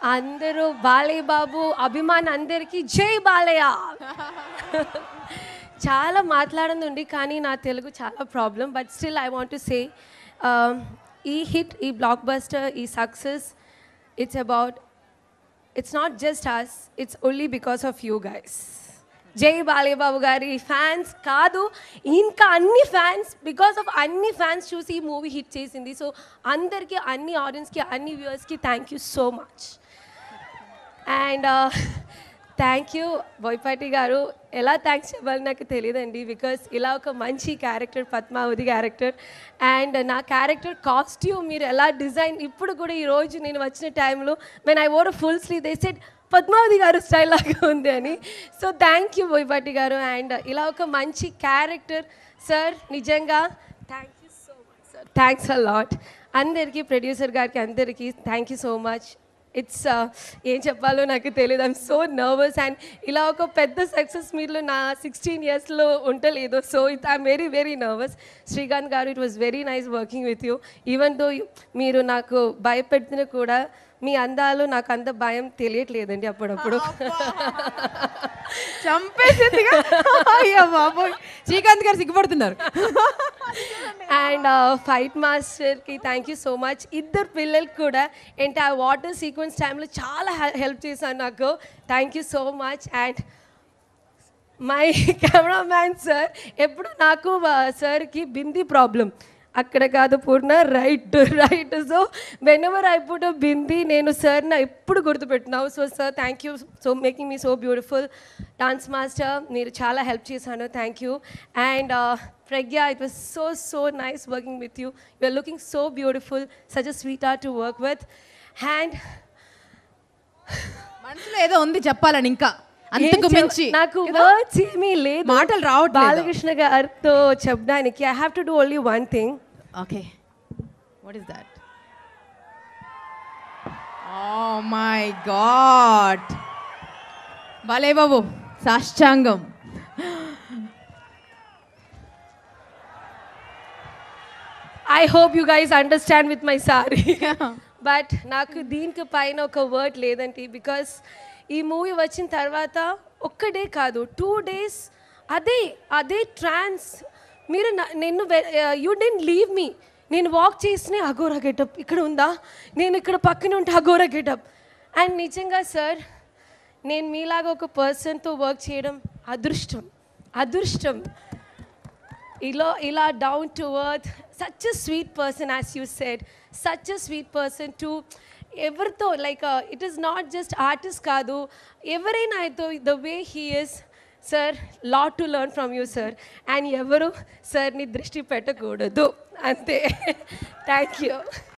అందరూ బాలయ్య బాబు అభిమాన్ అందరికీ జై బాలయ్య చాలా మాట్లాడనుంది కానీ నా తెలుగు చాలా problem but still I want to say ఈ హిట్ ఈ బ్లాక్ బస్టర్ ఈ success it's about it's not just us it's only because of you guys జై బాలయ్య బాబు గారి ఫ్యాన్స్ కాదు ఇంకా అన్ని ఫ్యాన్స్ బికాస్ ఆఫ్ అన్ని ఫ్యాన్స్ చూసి ఈ మూవీ హిట్ చేసింది సో అందరికీ అన్ని ఆడియన్స్కి అన్ని వ్యూవర్స్కి thank you so much and thank you Boyapati గారు ఎలా థ్యాంక్స్ చెప్పాలి నాకు తెలియదండి బికాస్ ఇలా ఒక మంచి క్యారెక్టర్ పద్మావతి క్యారెక్టర్ అండ్ నా క్యారెక్టర్ కాస్ట్యూమ్ మీరు ఎలా డిజైన్ ఇప్పుడు కూడా ఈ రోజు నేను వచ్చిన టైంలో men I wore full sleeve they said Padmavathi గారు స్టైల్ లాగా ఉంది అని సో థ్యాంక్ యూ బోయపాటి గారు అండ్ ఇలా ఒక మంచి క్యారెక్టర్ సార్ నిజంగా thank you so much sir thanks a lot అందరికీ ప్రొడ్యూసర్ గారికి అందరికీ thank you so much it's ఏం చెప్పాలో నాకు తెలియదు ఐమ్ సో నర్వస్ అండ్ ఇలా ఒక పెద్ద సక్సెస్ మీలో నా సిక్స్టీన్ ఇయర్స్లో ఉండలేదు so it I'm very very nervous Srikanth గారు it was very nice working with you even though మీరు నాకు భయపెట్టిన కూడా మీ అందాలు నాకు అంత భయం తెలియట్లేదండి అప్పుడప్పుడు చంపేసిందిగా అయ్యో బాబోయ్ శ్రీకాంత్ గారు సిగ్గుపడుతున్నారు అండ్ ఫైట్ మాస్టర్కి థ్యాంక్ యూ సో మచ్ ఇద్దరు పిల్లలకి కూడా ఏంటి ఆ వాటర్ సీక్వెన్స్ టైంలో చాలా హెల్ప్ చేశాను నాకు thank you so much and my cameraman sir ఎప్పుడు నాకు సార్కి బింది ప్రాబ్లం అక్కడ కాదు Poorna right right so whenever I put bindi నేను సార్ని ఎప్పుడు గుర్తుపెట్టినావు సో sir thank you so making me so beautiful dance master మీరు చాలా హెల్ప్ చేశాను thank you and Pragya it was so so nice working with you you are looking so beautiful such a sweet are to work with and మనసులో ఏదో ఉంది చెప్పాలని ఇంకా అంతకు ఏం చెప్- మించి నాకు వర్డ్స్ ఏమీ లేదు మాటలు రావట్లేదు. బాలకృష్ణ గారితో చెప్పడానికి I have to do only one thing okay what is that oh my god బాలే బాబు సాష్టాంగం I hope you guys understand with my sorry but నాకు దీనికి పైన ఒక వర్డ్ లేదండి బికాస్ ఈ మూవీ వచ్చిన తర్వాత ఒక్క డే కాదు టూ డేస్ అదే అదే ట్రాన్స్ మీరు నా- నిన్ను యూ డెంట్ లీవ్ మీ నేను వాక్ చేసిన అగోరా గెటప్ ఇక్కడ ఉందా నేను ఇక్కడ పక్కన ఉంటే అగోరా గెటప్ అండ్ నిజంగా సార్ నేను మీలాగా ఒక పర్సన్తో వర్క్ చేయడం అదృష్టం అదృష్టం ఇలా ఇలా down to earth such a sweet person as you said such a sweet person to ఎవరితో like it is not just artist కాదు ఎవరైనా అయితే the way he is sir lot to learn from you sir and ఎవరు సార్ని దృష్టి పెట్టకూడదు అంతే thank you